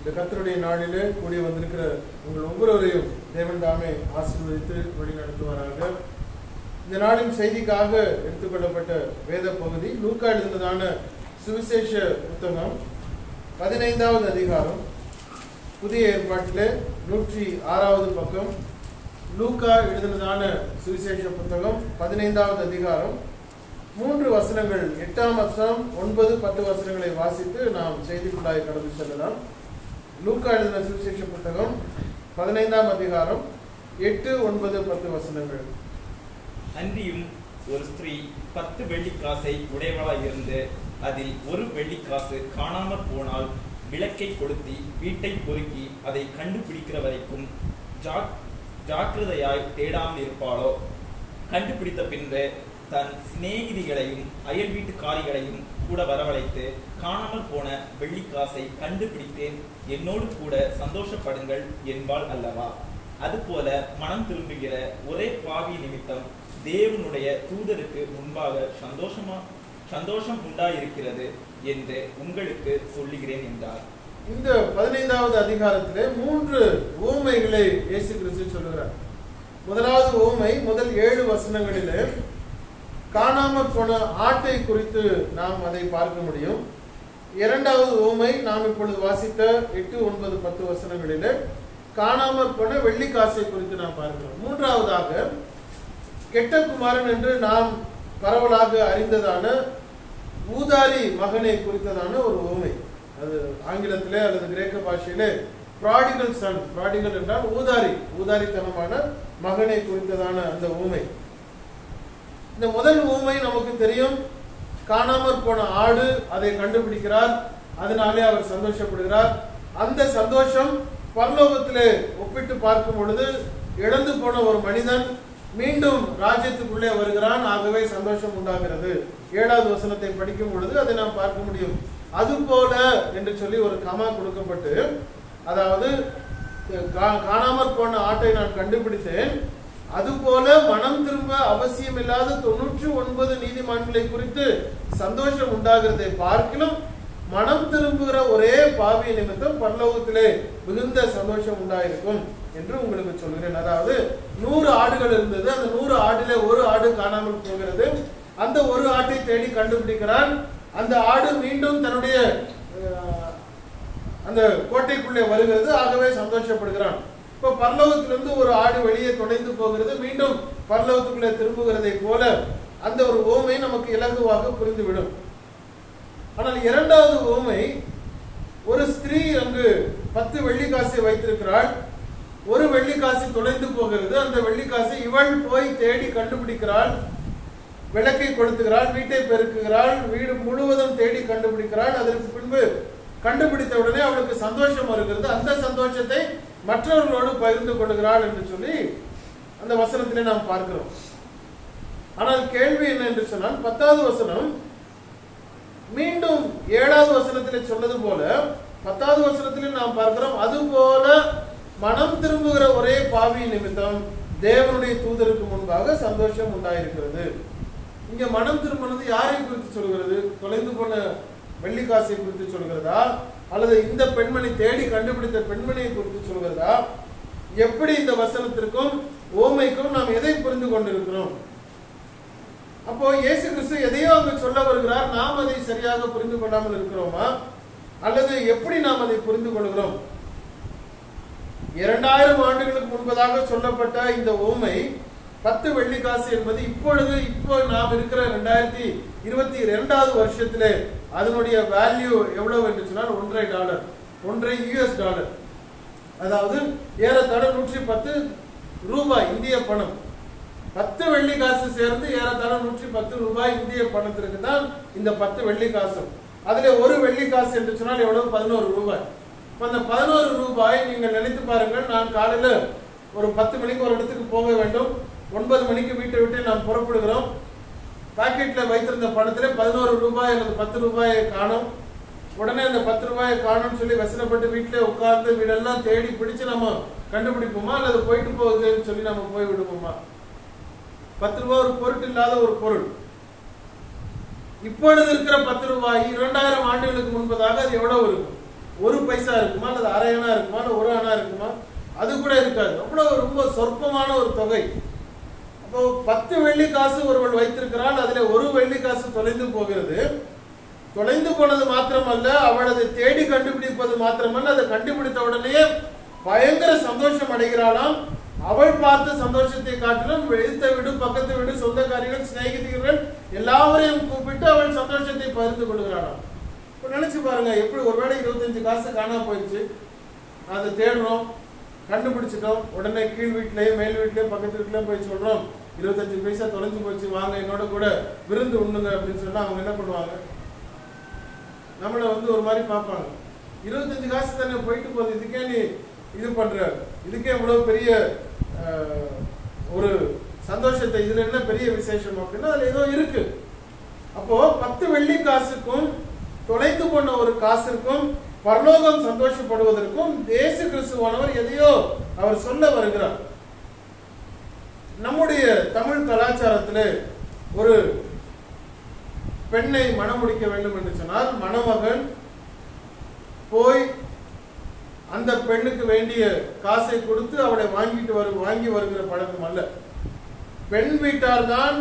இந்த கர்த்தருடைய நாளிலே கூடி வந்திருக்கிற உங்கள் ஒவ்வொருவரையும் தேவன் தாமே ஆசீர்வதித்து வழி நடத்துவாராக இந்த நாளின் செய்திக்காக எடுத்துக்கொள்ளப்பட்ட வேத பகுதி லூக்கா எழுதினதான சுவிசேஷ புத்தகம் பதினைந்தாவது அதிகாரம் புதிய ஏற்பாட்டிலே நூற்றி ஆறாவது பக்கம் லூக்கா எழுதினதான சுவிசேஷ புத்தகம் பதினைந்தாவது அதிகாரம் மூன்று வசனங்கள் எட்டாம் வசனம் ஒன்பது பத்து வசனங்களை வாசித்து நாம் செய்திக்குள்ளாய் கடந்து செல்லலாம் லூக்கா எழுதின சுவிசேஷ புத்தகம் பதினைந்தாம் அதிகாரம் எட்டு ஒன்பது பத்து வசனங்கள் அன்றியும் ஒரு ஸ்திரீ பத்து வெள்ளிக்காசை உடையவளாய் இருந்து அதில் ஒரு வெள்ளிக்காசு காணாமற் போனால் விளக்கை கொளுத்தி வீட்டை பொறுக்கி அதை கண்டுபிடிக்கிற வரைக்கும் ஜாக் ஜாக்கிரதையாய் தேடாமல் இருப்பாளோ கண்டுபிடித்த பின்பு தன் சிநேகிதிகளையும் அயல் வீட்டுக்காரிகளையும் கூட வரவழைத்து காணாமல் போன வெள்ளிக்காசை கண்டுபிடித்தேன் என்னோடு கூட சந்தோஷப்படுங்கள் என்பாள் அல்லவா அதுபோல மனம் திரும்புகிற ஒரே பாவி நிமித்தம் தேவனுடைய தூதருக்கு முன்பாக சந்தோஷமா சந்தோஷம் உண்டாயிருக்கிறது என்று உங்களுக்கு சொல்லுகிறேன் என்றார் இந்த பதினைந்தாவது அதிகாரத்திலே மூன்று ஊமைகளை இயேசு கிறிஸ்து சொல்லுகிறார் முதலாவது ஊமை முதல் ஏழு வசனங்களிலே காணாமற் போன ஆட்டை குறித்து நாம் அதை பார்க்க முடியும் இரண்டாவது ஊமை நாம் இப்பொழுது வாசித்த எட்டு ஒன்பது பத்து வசனங்களிலே காணாமற் போன வெள்ளிக்காசை குறித்து நாம் பார்க்கிறோம் மூன்றாவதாக கெட்ட குமாரன் என்று நாம் பரவலாக அறிந்ததான ஊதாரி மகனை குறித்ததான ஒரு ஊமை அது ஆங்கிலத்திலே அல்லது கிரேக்க பாஷையிலே ப்ராடிகல் சன் ப்ராடிகல் என்றால் ஊதாரி ஊதாரித்தனமான மகனை குறித்ததான அந்த ஊமை இந்த முதல் ஊமை நமக்கு தெரியும் காணாமற் போன ஆடு அதை கண்டுபிடிக்கிறார் அதனாலே அவர் சந்தோஷப்படுகிறார் அந்த சந்தோஷம் பரலோகத்திலே ஒப்பிட்டு பார்க்கும் பொழுது இழந்து போன ஒரு மனிதன் மீண்டும் ராஜ்யத்துக்குள்ளே வருகிறான் ஆகவே சந்தோஷம் உண்டாகிறது ஏழாவது வசனத்தை படிக்கும் பொழுது அதை நாம் பார்க்க முடியும் அது போல என்று சொல்லி ஒரு கமா கொடுக்கப்பட்டு அதாவது கா- காணாமற் போன ஆட்டை நான் கண்டுபிடித்தேன் அதுபோல மனம் திரும்ப அவசியமில்லாத தொன்னூற்றி ஒன்பது நீதிமான்களை குறித்து சந்தோஷம் உண்டாகிறதை பார்க்கிலும் மனம் திரும்புகிற ஒரே பாவி நிமித்தம் பரலோகத்திலே மிகுந்த சந்தோஷம் உண்டாயிருக்கும் என்று உங்களுக்கு சொல்கிறேன் அதாவது நூறு ஆடுகள் இருந்தது அந்த நூறு ஆடிலே ஒரு ஆடு காணாமல் போகிறது அந்த ஒரு ஆட்டை தேடி கண்டுபிடிக்கிறான் அந்த ஆடு மீண்டும் தன்னுடைய அஹ், அந்த கோட்டைக்குள்ளே வருகிறது ஆகவே சந்தோஷப்படுகிறான் இப்போ பரலோகத்திலிருந்து ஒரு ஆடு வெளியே தொலைந்து போகிறது மீண்டும் பரலோகத்துக்குள்ளே திரும்புகிறதை போல அந்த ஒரு ஓமை நமக்கு இலகுவாக புரிந்துவிடும் ஆனால் இரண்டாவது ஓமை ஒரு ஸ்திரீ அங்கு பத்து வெள்ளிக்காசை வைத்திருக்கிறாள் ஒரு வெள்ளிக்காசு தொலைந்து போகிறது அந்த வெள்ளிக்காசை இவள் போய் தேடி கண்டுபிடிக்கிறாள் விளக்கை கொளுத்துகிறாள் வீட்டை பெருக்குகிறாள் வீடு முழுவதும் தேடி கண்டுபிடிக்கிறாள் அதற்கு பின்பு கண்டுபிடித்த உடனே அவளுக்கு சந்தோஷம் வருகிறது அந்த சந்தோஷத்தை மற்றவர்களோடு பகிர்ந்து கொள்கிறாள் என்று சொல்லி அந்த வசனத்திலே நாம் பார்க்கிறோம் ஆனால் கேள்வி என்ன என்று சொன்னால் பத்தாவது வசனம் மீண்டும் ஏழாவது வசனத்திலே சொன்னது போல பத்தாவது வசனத்திலே நாம் பார்க்கிறோம் அது போல மனம் திரும்புகிற ஒரே பாவி நிமித்தம் தேவனுடைய தூதருக்கு முன்பாக சந்தோஷம் உண்டாயிருக்கிறது இங்க மனம் திரும்பினது யாரை குறித்து சொல்கிறது தொலைந்து போன வெள்ளிக்காசை குறித்து சொல்கிறதா அல்லது இந்த பெண்மணி தேடி கண்டுபிடித்த பெண்மணியை குறித்து சொல்கிறதா எப்படி இந்த வசனத்திற்கும் ஓமைக்கும் நாம் எதை புரிந்து கொண்டிருக்கிறோம் அப்போ இயேசு கிறிஸ்து எதையோ அங்கு சொல்ல வருகிறார் நாம் அதை சரியாக புரிந்து கொள்ளாமல் இருக்கிறோமா அல்லது எப்படி நாம் அதை புரிந்து கொள்கிறோம் இரண்டாயிரம் ஆண்டுகளுக்கு முன்பதாக சொல்லப்பட்ட இந்த ஓமை பத்து வெள்ளிக்காசு என்பது இப்பொழுது இப்போ நாம் இருக்கிற ரெண்டாயிரத்தி இருபத்தி இரண்டாவது வருஷத்திலே அதனுடைய வேல்யூ எவ்வளவு என்று சொன்னால் ஒன்றரை டாலர் ஒன்றரை யூஎஸ் டாலர் அதாவது ஏறத்தாழ நூற்றி பத்து ரூபாய் இந்திய பணம் பத்து வெள்ளி காசு சேர்ந்து ஏறத்தாழ நூற்றி பத்து ரூபாய் இந்திய பணத்திற்கு தான் இந்த பத்து வெள்ளி காசும் அதுல ஒரு வெள்ளி காசு என்று சொன்னால் எவ்வளவு பதினோரு ரூபாய் இப்ப அந்த பதினோரு ரூபாய் நீங்கள் நினைத்து பாருங்கள் நான் காலையில ஒரு பத்து மணிக்கு ஒரு இடத்துக்கு போக வேண்டும் ஒன்பது மணிக்கு வீட்டை விட்டு நாம் புறப்படுகிறோம் பாக்கெட்ல வைத்திருந்த பணத்திலே பதினோரு ரூபாய் அல்லது பத்து ரூபாயை காணும் உடனே அந்த பத்து ரூபாயை காணும்னு சொல்லி வசனப்பட்டு வீட்டிலே உட்கார்ந்து வீடெல்லாம் தேடி பிடிச்சு நம்ம கண்டுபிடிப்போமா அல்லது போயிட்டு போகுதுன்னு சொல்லி நம்ம போய் விடுவோமா பத்து ரூபாய் ஒரு பொருட்டு இல்லாத ஒரு பொருள் இப்பொழுது இருக்கிற பத்து ரூபாய் இரண்டாயிரம் ஆண்டுகளுக்கு முன்பதாக அது எவ்வளவு இருக்கும் ஒரு பைசா இருக்குமா அல்லது அரை அணா இருக்குமா இல்ல ஒரு அணா இருக்குமா அது கூட இருக்காது அவ்வளவு ரொம்ப சொற்பமான ஒரு தொகை அப்போ பத்து வெள்ளி காசு ஒருவள் வைத்திருக்கிறாள் அதுல ஒரு வெள்ளி காசு தொலைந்து போகிறது தொலைந்து போனது மாத்திரமல்ல அவள் அதை தேடி கண்டுபிடிப்பது மாத்திரமல்ல அதை கண்டுபிடித்த உடனே பயங்கர சந்தோஷம் அடைகிறாளாம் அவள் பார்த்த சந்தோஷத்தை காட்டிலும் எழுத்த வீடு பக்கத்து வீடு சொந்தக்காரிகள் சிநேகிதிகள் எல்லாவரையும் கூப்பிட்டு அவள் சந்தோஷத்தை பகிர்ந்து கொள்கிறாளாம் இப்போ நினைச்சு பாருங்க எப்படி ஒருவேளை இருபத்தஞ்சு காசு காணாம போயிடுச்சு அதை தேடுறோம் கண்டுபிடிச்சிட்டோம் உடனே கீழ் வீட்லயும் மேல் வீட்லயும் பக்கத்து வீட்லயும் போய் சொல்றோம் இருபத்தஞ்சு பைசா தொலைஞ்சு போச்சு வாங்க என்னோட கூட விருந்து உண்ணுங்க அப்படின்னு சொன்னா அவங்க என்ன பண்ணுவாங்க நம்மளை வந்து ஒரு மாதிரி பார்ப்பாங்க இருபத்தஞ்சு காசு தானே போயிட்டு போகுது இதுக்கே நீ இது பண்ற இதுக்கே இவ்வளவு பெரிய அஹ், ஒரு சந்தோஷத்தை இதுல என்ன பெரிய விசேஷம் அப்படின்னா அதுல ஏதோ இருக்கு அப்போ பத்து வெள்ளி காசுக்கும் தொலைந்து போன ஒரு காசிற்கும் பரலோகம் சந்தோஷப்படுவதற்கும் தேச கிறிஸ்துவானவர் எதையோ அவர் சொல்ல வருகிறார் நம்முடைய தமிழ் கலாச்சாரத்திலே ஒரு பெண்ணை மணமுடிக்க வேண்டும் என்று சொன்னால் மணமகன் போய் அந்த பெண்ணுக்கு வேண்டிய காசை கொடுத்து அவளை வாங்கிட்டு வரு வாங்கி வருகிற பழக்கம் அல்ல பெண் வீட்டார் தான்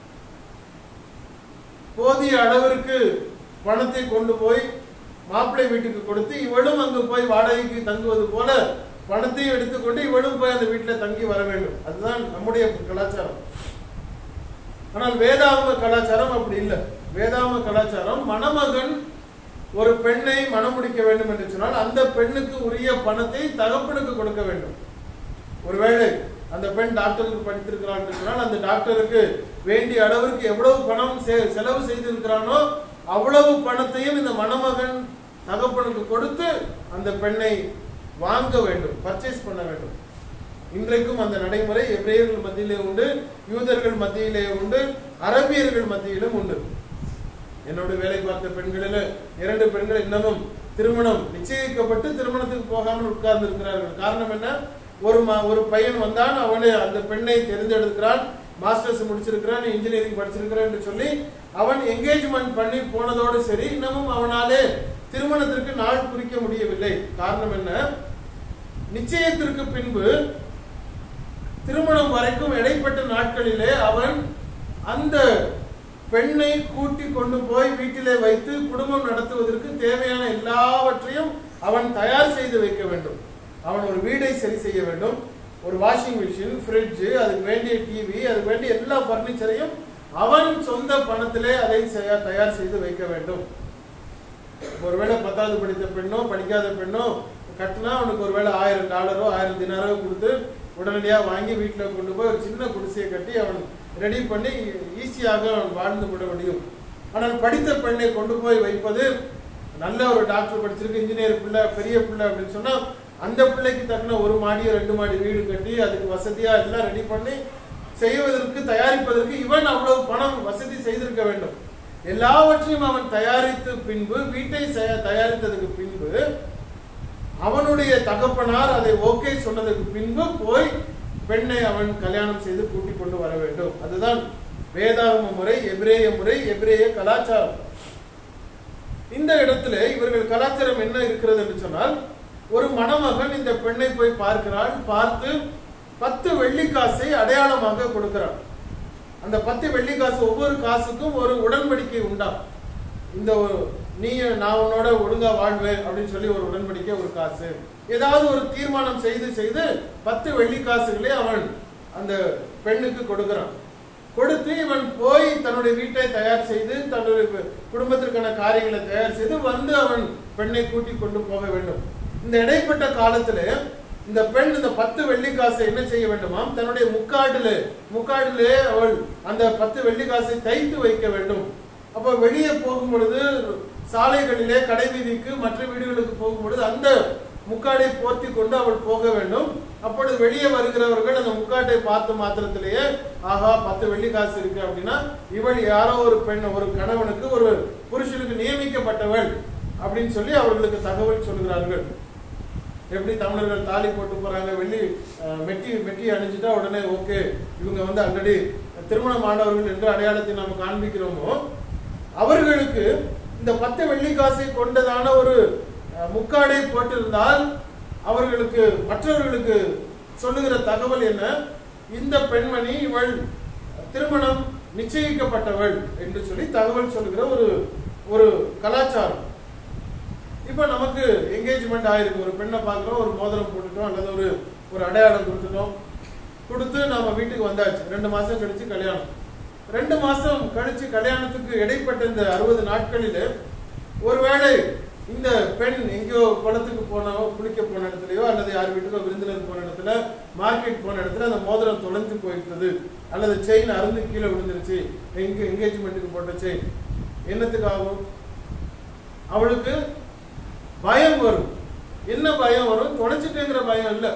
போதிய அளவிற்கு பணத்தை கொண்டு போய் மாப்பிள்ளை வீட்டுக்கு கொடுத்து இவளும் அங்கு போய் வாடகைக்கு தங்குவது போல பணத்தையும் எடுத்துக்கொண்டு இவளும் போய் அந்த வீட்டில் தங்கி வர வேண்டும் அதுதான் நம்முடைய கலாச்சாரம் ஆனால் வேதாகம கலாச்சாரம் அப்படி இல்லை வேதாகம கலாச்சாரம் மணமகன் ஒரு பெண்ணை மணம் முடிக்க வேண்டும் என்று சொன்னால் அந்த பெண்ணுக்கு உரிய பணத்தை தகப்பனுக்கு கொடுக்க வேண்டும் ஒருவேளை அந்த பெண் டாக்டருக்கு படித்திருக்கிறான் என்று சொன்னால் அந்த டாக்டருக்கு வேண்டிய அளவிற்கு எவ்வளவு பணம் செ- செலவு செய்திருக்கிறானோ அவ்வளவு பணத்தையும் இந்த மணமகன் தகப்பனுக்கு கொடுத்து அந்த பெண்ணை வாங்க வேண்டும் பர்ச்சேஸ் பண்ண வேண்டும் இன்றைக்கும் அந்த நடைமுறை எபிரேயர்கள் மத்தியிலே உண்டு யூதர்கள் மத்தியிலே உண்டு அரபியர்கள் மத்தியிலும் உண்டு என்னோட வேலை பார்த்த பெண்களில் இரண்டு பெண்கள் இன்னமும் திருமணம் நிச்சயிக்கப்பட்டு திருமணத்துக்கு போகாமல் உட்கார்ந்து இருக்கிறார்கள் காரணம் என்ன ஒரு ம- ஒரு பையன் வந்தான் அவனை அந்த பெண்ணை தெரிந்தெடுக்கிறான் மாஸ்டர்ஸ் முடிச்சிருக்கிறான் இன்ஜினியரிங் படிச்சிருக்கிறான் என்று சொல்லி அவன் என்கேஜ்மெண்ட் பண்ணி போனதோடு சரி இன்னமும் அவனாலே திருமணத்திற்கு நாள் குறிக்க முடியவில்லை காரணம் என்ன நிச்சயத்திற்கு பின்பு திருமணம் வரைக்கும் இடைப்பட்ட நாட்களிலே அவன் அந்த பெண்ணை கூட்டி கொண்டு போய் வீட்டிலே வைத்து குடும்பம் நடத்துவதற்கு தேவையான எல்லாவற்றையும் அவன் தயார் செய்து வைக்க வேண்டும் அவன் ஒரு வீடை சரி செய்ய வேண்டும் ஒரு வாஷிங் மிஷின் ஃப்ரிட்ஜ் அதுக்கு வேண்டிய டிவி அதுக்கு வேண்டிய எல்லா பர்னிச்சரையும் அவன் சொந்த பணத்திலே அதை செய்ய- தயார் செய்து வைக்க வேண்டும் ஒருவேளை பத்தாவது படித்த பெண்ணோ படிக்காத பெண்ணோ கட்டினா அவனுக்கு ஒருவேளை ஆயிரம் டாலரோ ஆயிரம் தினாரோ கொடுத்து உடனடியாக வாங்கி வீட்டில் கொண்டு போய் ஒரு சின்ன குடிசையை கட்டி அவன் ரெடி பண்ணி ஈஸியாக அவன் வாழ்ந்து விட முடியும் ஆனால் படித்த பெண்ணை கொண்டு போய் வைப்பது நல்ல ஒரு டாக்டர் படிச்சிருக்கு இன்ஜினியர் பிள்ளை பெரிய பிள்ளை அப்படின்னு சொன்னா அந்த பிள்ளைக்கு தக்கன ஒரு மாடி ரெண்டு மாடி வீடு கட்டி அதுக்கு வசதியா எல்லாம் ரெடி பண்ணி செய்வதற்கு தயாரிப்பதற்கு இவன் அவ்வளவு பணம் வசதி செய்திருக்க வேண்டும் எல்லாவற்றையும் அவன் தயாரித்து பின்பு வீட்டை செய- தயாரித்ததுக்கு பின்பு அவனுடைய தகப்பனார் அதை ஓகே சொன்னதுக்கு பின்பு போய் பெண்ணை அவன் கல்யாணம் செய்து கூட்டிக் கொண்டு வர வேண்டும் அதுதான் வேதாகம முறை எபிரேய முறை எபிரேய கலாச்சாரம் இந்த இடத்துல இவர்கள் கலாச்சாரம் என்ன இருக்கிறது என்று சொன்னால் ஒரு மணமகன் இந்த பெண்ணை போய் பார்க்கிறான் பார்த்து பத்து வெள்ளிக்காசை அடையாளமாக கொடுக்கிறான் அந்த பத்து வெள்ளிக்காசு ஒவ்வொரு காசுக்கும் ஒரு உடன்படிக்கை உண்டா இந்த ஒரு நீ நான் உன்னோட ஒழுங்கா வாழ்வேன் அப்படின்னு சொல்லி ஒரு உடன்படிக்கை ஒரு காசு ஏதாவது ஒரு தீர்மானம் செய்து செய்து பத்து வெள்ளி காசுகளே அவன் அந்த பெண்ணுக்கு கொடுக்கிறான் கொடுத்து இவன் போய் தன்னுடைய வீட்டை தயார் செய்து தன்னுடைய கு- குடும்பத்திற்கான காரியங்களை தயார் செய்து வந்து அவன் பெண்ணை கூட்டி கொண்டு போக வேண்டும் இந்த இடைப்பட்ட காலத்துல இந்த பெண் இந்த பத்து வெள்ளி காசை என்ன செய்ய வேண்டுமாம் தன்னுடைய முக்காடிலே முக்காடிலே அவள் அந்த பத்து வெள்ளி காசை தைத்து வைக்க வேண்டும் அப்போ வெளியே போகும் பொழுது சாலைகளிலே கடை வீதிக்கு மற்ற வீடுகளுக்கு போகும் பொழுது அந்த முக்காடை போர்த்தி கொண்டு அவள் போக வேண்டும் அப்பொழுது வெளியே வருகிறவர்கள் அந்த முக்காட்டை பார்த்த மாத்திரத்திலேயே ஆஹா பத்து வெள்ளி காசு இருக்கு அப்படின்னா இவள் யாரோ ஒரு பெண் ஒரு கணவனுக்கு ஒரு புருஷனுக்கு நியமிக்கப்பட்டவள் அப்படின்னு சொல்லி அவர்களுக்கு தகவல் சொல்கிறார்கள் எப்படி தமிழர்கள் தாலி போட்டு போறாங்க வெள்ளி அஹ், மெட்டி மெட்டி அணிஞ்சிட்டா உடனே ஓகே இவங்க வந்து ஆல்ரெடி திருமணம் ஆனவர்கள் என்ற அடையாளத்தை நாம் காண்பிக்கிறோமோ அவர்களுக்கு இந்த பத்து வெள்ளி காசை கொண்டதான ஒரு அஹ், முக்காடை போட்டிருந்தால் அவர்களுக்கு மற்றவர்களுக்கு சொல்லுகிற தகவல் என்ன இந்த பெண்மணி இவள் திருமணம் நிச்சயிக்கப்பட்டவள் என்று சொல்லி தகவல் சொல்லுகிற ஒரு ஒரு கலாச்சாரம் இப்போ நமக்கு என்கேஜ்மெண்ட் ஆயிருக்கு ஒரு பெண்ணை பார்க்குறோம் ஒரு மோதிரம் போட்டுட்டோம் அல்லது ஒரு ஒரு அடையாளம் கொடுத்துட்டோம் கொடுத்து நாம வீட்டுக்கு வந்தாச்சு ரெண்டு மாசம் கழிச்சு கல்யாணம் ரெண்டு மாசம் கழிச்சு கல்யாணத்துக்கு இடைப்பட்ட இந்த அறுபது நாட்களில் ஒருவேளை இந்த பெண் எங்கேயோ குளத்துக்கு போனாவோ குளிக்க போன இடத்துலயோ அல்லது யார் வீட்டுக்கோ விருந்தினர் போன இடத்துல மார்க்கெட் போன இடத்துல அந்த மோதிரம் தொலைஞ்சு போயிட்டது அல்லது செயின் அறுந்து கீழே விழுந்துருச்சு எங்க என்கேஜ்மெண்ட்டுக்கு போட்ட செயின் என்னத்துக்கு ஆகும் அவளுக்கு பயம் வரும் என்ன பயம் வரும் தொலைச்சிட்டேங்கிற பயம் இல்ல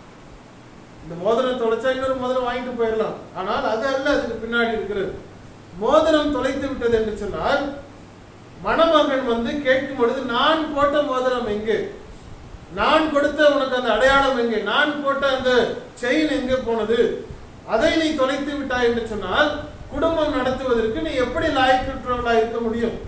இந்த மோதிரம் தொலைச்சா இன்னொரு மோதிரம் வாங்கிட்டு போயிடலாம் ஆனால் அது அல்ல அதுக்கு பின்னாடி இருக்கிறது மோதிரம் தொலைத்து விட்டது என்று சொன்னால் மணமகன் வந்து கேட்கும் பொழுது நான் போட்ட மோதிரம் எங்கே நான் கொடுத்த உனக்கு அந்த அடையாளம் எங்கே நான் போட்ட அந்த செயின் எங்கே போனது அதை நீ தொலைத்து விட்டாய் என்று சொன்னால் குடும்பம் நடத்துவதற்கு நீ எப்படி லாய்க்குற்றவளா இருக்க முடியும்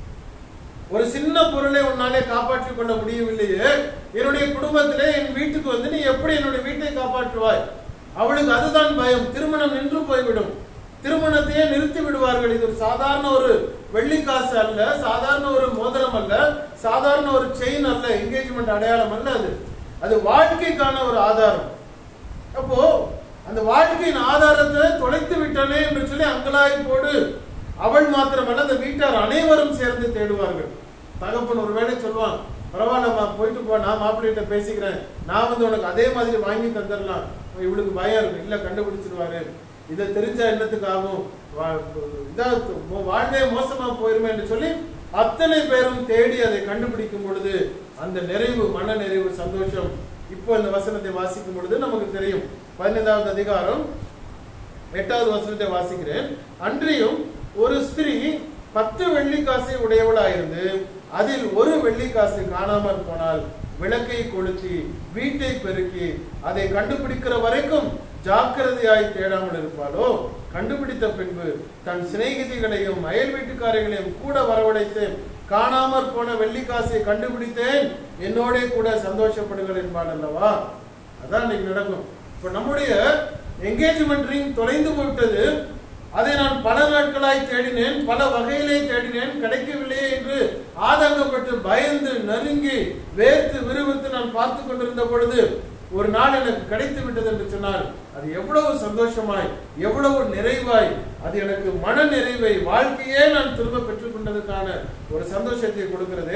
ஒரு சின்ன பொருளை உன்னாலே காப்பாற்றிக் கொள்ள முடியவில்லையே என்னுடைய குடும்பத்திலே என் வீட்டுக்கு வந்து நீ எப்படி என்னுடைய வீட்டை காப்பாற்றுவாய் அவளுக்கு அதுதான் பயம் திருமணம் நின்று போய்விடும் திருமணத்தையே நிறுத்தி விடுவார்கள் இது ஒரு சாதாரண ஒரு வெள்ளிக்காசு அல்ல சாதாரண ஒரு மோதிரம் அல்ல சாதாரண ஒரு செயின் அல்ல என்கேஜ்மெண்ட் அடையாளம் அல்ல அது அது வாழ்க்கைக்கான ஒரு ஆதாரம் அப்போ அந்த வாழ்க்கையின் ஆதாரத்தை தொலைத்து விட்டானே என்று சொல்லி அங்கலாய்ப்போடு அவள் மாத்திரமல்ல அந்த வீட்டார் அனைவரும் சேர்ந்து தேடுவார்கள் தகப்பன் ஒருவேளை சொல்லுவான் பரவாயில்லம்மா போயிட்டு போ நான் மாப்பிள்ளைகிட்ட பேசிக்கிறேன் நான் வந்து உனக்கு அதே மாதிரி வாங்கி தந்துடலாம் இவளுக்கு பயம் இருக்கு இல்ல கண்டுபிடிச்சிருவாரு இதை தெரிஞ்சா என்னத்துக்கு ஆகும் வா- இதா உன் வாழ்வே மோசமா போயிருமே என்று சொல்லி அத்தனை பேரும் தேடி அதை கண்டுபிடிக்கும் பொழுது அந்த நிறைவு மன நிறைவு சந்தோஷம் இப்போ இந்த வசனத்தை வாசிக்கும் பொழுது நமக்கு தெரியும் பதினைந்தாவது அதிகாரம் எட்டாவது வசனத்தை வாசிக்கிறேன் அன்றியும் ஒரு ஸ்திரீ பத்து வெள்ளிக்காசை உடையவளாயிருந்து அதில் ஒரு வெள்ளிக்காசு காணாமற் போனால் விளக்கை கொளுத்தி வீட்டை பெருக்கி அதை கண்டுபிடிக்கிற வரைக்கும் ஜாக்கிரதையாய் தேடாமல் இருப்பாளோ கண்டுபிடித்த பின்பு தன் சிநேகிதிகளையும் அயல் வீட்டுக்காரர்களையும் கூட வரவழைத்து காணாமற் போன வெள்ளிக்காசை கண்டுபிடித்தேன் என்னோட கூட சந்தோஷப்படுங்கள் என்பாள் அல்லவா அதான் இன்னைக்கு நடக்கும் இப்ப நம்முடைய என்கேஜ்மெண்ட் ரிங் தொலைந்து போய்விட்டது அதை நான் பல நாட்களாய் தேடினேன் பல வகையிலே தேடினேன் கிடைக்கவில்லையே என்று ஆதங்கப்பட்டு பயந்து நறுங்கி வேர்த்து விறுவிறுத்து நான் பார்த்து கொண்டிருந்த பொழுது ஒரு நாள் எனக்கு கிடைத்து விட்டது என்று சொன்னால் அது எவ்வளவு சந்தோஷமாய் எவ்வளவு நிறைவாய் அது எனக்கு மன நிறைவை வாழ்க்கையே நான் திரும்ப பெற்றுக் கொண்டதுக்கான ஒரு சந்தோஷத்தை கொடுக்கிறது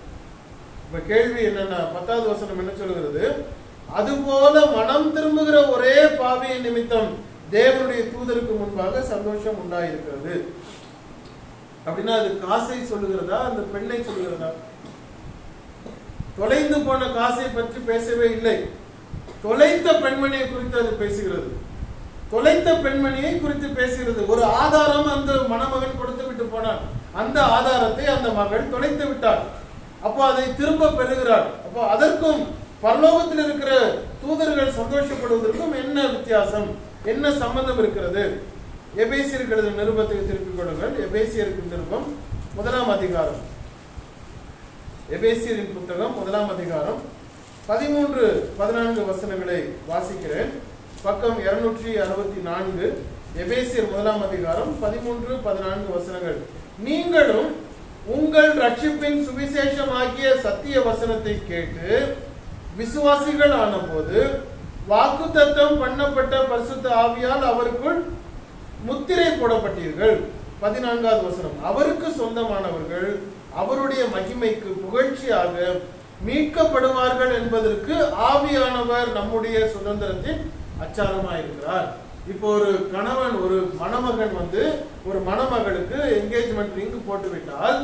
இப்ப கேள்வி என்னன்னா பத்தாவது வசனம் என்ன சொல்கிறது அதுபோல மனம் திரும்புகிற ஒரே பாவியின் நிமித்தம் தேவனுடைய தூதருக்கு முன்பாக சந்தோஷம் உண்டாயிருக்கிறது அப்படின்னா அது காசை சொல்லுகிறதா அந்த பெண்ணை சொல்லுகிறதா தொலைந்து போன காசை பற்றி பேசவே இல்லை தொலைத்த பெண்மணியை குறித்து அது பேசுகிறது தொலைத்த பெண்மணியை குறித்து பேசுகிறது ஒரு ஆதாரம் அந்த மணமகன் கொடுத்து விட்டு போனான் அந்த ஆதாரத்தை அந்த மகள் தொலைத்து விட்டார் அப்போ அதை திரும்ப பெறுகிறார் அப்போ அதற்கும் பரலோகத்தில் இருக்கிற தூதர்கள் சந்தோஷப்படுவதற்கும் என்ன வித்தியாசம் என்ன சம்பந்தம் இருக்கிறது எபேசியருக்கு எழுதின நிருபத்துக்கு திருப்பிக் கொடுங்கள் எபேசியருக்கு நிருபம் முதலாம் அதிகாரம் எபேசியரின் புத்தகம் முதலாம் அதிகாரம் பதிமூன்று பதினான்கு வசனங்களை வாசிக்கிறேன் பக்கம் இருநூற்றி அறுபத்தி நான்கு எபேசியர் முதலாம் அதிகாரம் பதிமூன்று பதினான்கு வசனங்கள் நீங்களும் உங்கள் ரட்சிப்பின் சுவிசேஷமாகிய சத்திய வசனத்தை கேட்டு விசுவாசிகள் ஆனபோது வாக்குத்தத்தம் பண்ணப்பட்ட பரிசுத்த ஆவியால் அவருக்குள் முத்திரை போடப்பட்டீர்கள் பதினான்காவது வசனம் அவருக்கு சொந்தமானவர்கள் அவருடைய மகிமைக்கு புகழ்ச்சியாக மீட்கப்படுவார்கள் என்பதற்கு ஆவியானவர் நம்முடைய சுதந்திரத்தின் அச்சாரமாயிருக்கிறார் இப்போ ஒரு கணவன் ஒரு மணமகன் வந்து ஒரு மணமகளுக்கு என்கேஜ்மெண்ட் ரிங் போட்டு விட்டால்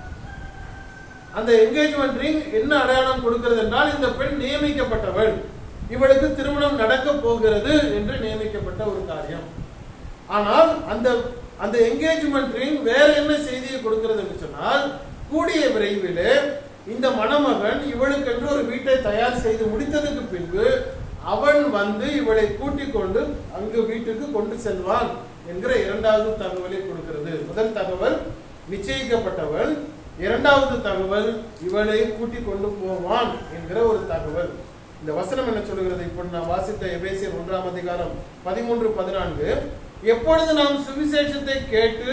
அந்த என்கேஜ்மெண்ட் ரிங் என்ன அடையாளம் கொடுக்கிறது என்றால் இந்த பெண் நியமிக்கப்பட்டவள் இவளுக்கு திருமணம் நடக்க போகிறது என்று நியமிக்கப்பட்ட ஒரு காரியம் ஆனால் அந்த அந்த என்கேஜ்மெண்ட் ரிங் வேற என்ன செய்தியை கொடுக்கிறது என்று சொன்னால் கூடிய விரைவிலே இந்த மணமகன் இவளுக்கென்று ஒரு வீட்டை தயார் செய்து முடித்ததுக்கு பின்பு அவன் வந்து இவளை கூட்டிக் கொண்டு அங்கு வீட்டுக்கு கொண்டு செல்வான் என்கிற இரண்டாவது தகவலை கொடுக்கிறது முதல் தகவல் நிச்சயிக்கப்பட்டவள் இரண்டாவது தகவல் இவளை கூட்டிக் கொண்டு போவான் என்கிற ஒரு தகவல் இந்த வசனம் என்ன சொல்லுகிறது இப்போ நான் வாசித்த எபேசியர் ஒன்றாம் அதிகாரம் பதிமூன்று பதினான்கு எப்பொழுது நாம் சுவிசேஷத்தை கேட்டு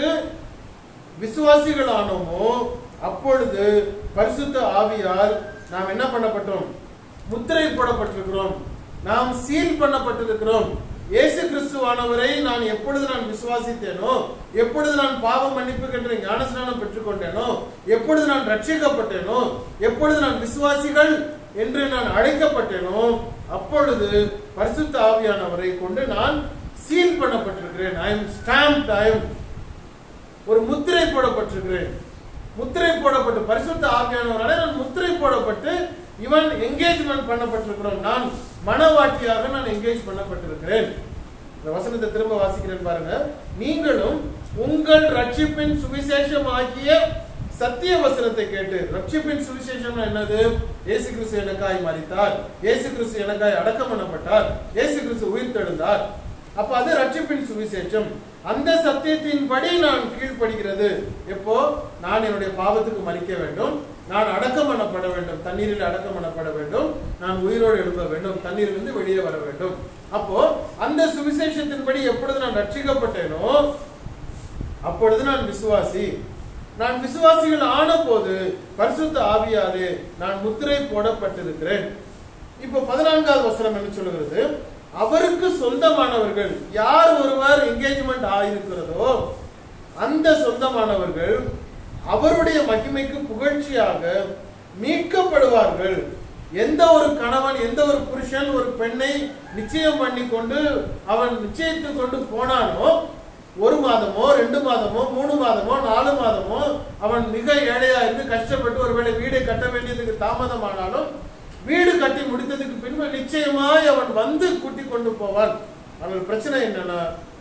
விசுவாசிகள் ஆனோமோ அப்பொழுது பரிசுத்த ஆவியால் நாம் என்ன பண்ணப்பட்டோம் முத்திரை போடப்பட்டிருக்கிறோம் நாம் சீல் பண்ணப்பட்டிருக்கிறோம் இயேசு கிறிஸ்துவானவரை நான் எப்பொழுது நான் விசுவாசித்தேனோ எப்பொழுது நான் பாவம் மன்னிப்புகின்ற ஞானஸ்நானம் பெற்றுக்கொண்டேனோ எப்பொழுது நான் ரட்சிக்கப்பட்டேனோ எப்பொழுது நான் விசுவாசிகள் என்று நான் அழைக்கப்பட்டேனோ அப்பொழுது பரிசுத்த ஆவியானவரை கொண்டு நான் சீல் பண்ணப்பட்டிருக்கிறேன் I am stamped I am ஒரு முத்திரை போடப்பட்டிருக்கிறேன் முத்திரை போடப்பட்டு பரிசுத்த ஆவியானவராலே நான் முத்திரை போடப்பட்டு இவன் என்கேஜ்மெண்ட் பண்ணப்பட்டிருக்கிறோம் நான் மனவாட்டியாக நான் என்கேஜ் பண்ணப்பட்டிருக்கிறேன் இந்த வசனத்தை திரும்ப வாசிக்கிறேன் பாருங்க நீங்களும் உங்கள் ரட்சிப்பின் சுவிசேஷம் ஆகிய சத்திய வசனத்தை கேட்டு ரட்சிப்பின் சுவிசேஷம் என்னது இயேசு கிறிஸ்து எனக்காய் மரித்தார் இயேசு கிறிஸ்து எனக்காய் அடக்கம் பண்ணப்பட்டார் இயேசு கிறிஸ்து உயிர் தெழுந்தார் அப்ப அது ரட்சிப்பின் சுவிசேஷம் அந்த சத்தியத்தின்படி நான் கீழ்ப்படுகிறது எப்போ நான் என்னுடைய பாவத்துக்கு மறிக்க வேண்டும் நான் அடக்கம் பண்ணப்பட வேண்டும் தண்ணீரில் அடக்கம் பண்ணப்பட வேண்டும் நான் உயிரோடு எழுப்ப வேண்டும் தண்ணீரிலிருந்து வெளியே வர வேண்டும் அப்போ அந்த சுவிசேஷத்தின்படி எப்பொழுது நான் ரட்சிக்கப்பட்டேனோ அப்பொழுது நான் விசுவாசி நான் விசுவாசிகள் ஆன போது பரிசுத்த ஆவியாரே நான் முத்திரை போடப்பட்டிருக்கிறேன் இப்போ பதினான்காவது வசனம் என்ன சொல்லுகிறது அவருக்கு சொந்தமானவர்கள் யார் ஒருவர் என்கேஜ்மெண்ட் ஆயிருக்கிறதோ அந்த சொந்தமானவர்கள் அவருடைய மகிமைக்கு புகழ்ச்சியாக மீட்கப்படுவார்கள் எந்த ஒரு கணவன் எந்த ஒரு புருஷன் ஒரு பெண்ணை நிச்சயம் பண்ணி கொண்டு அவன் நிச்சயித்து கொண்டு போனானோ ஒரு மாதமோ ரெண்டு மாதமோ மூணு மாதமோ நாலு மாதமோ அவன் மிக ஏழையா இருந்து கஷ்டப்பட்டு ஒருவேளை வீடை கட்ட வேண்டியதுக்கு தாமதமானாலும் வீடு கட்டி முடித்ததுக்கு பின்பு நிச்சயமாய் அவன் வந்து கூட்டிக் கொண்டு போவான் அவன் பிரச்சனை என்னன்னா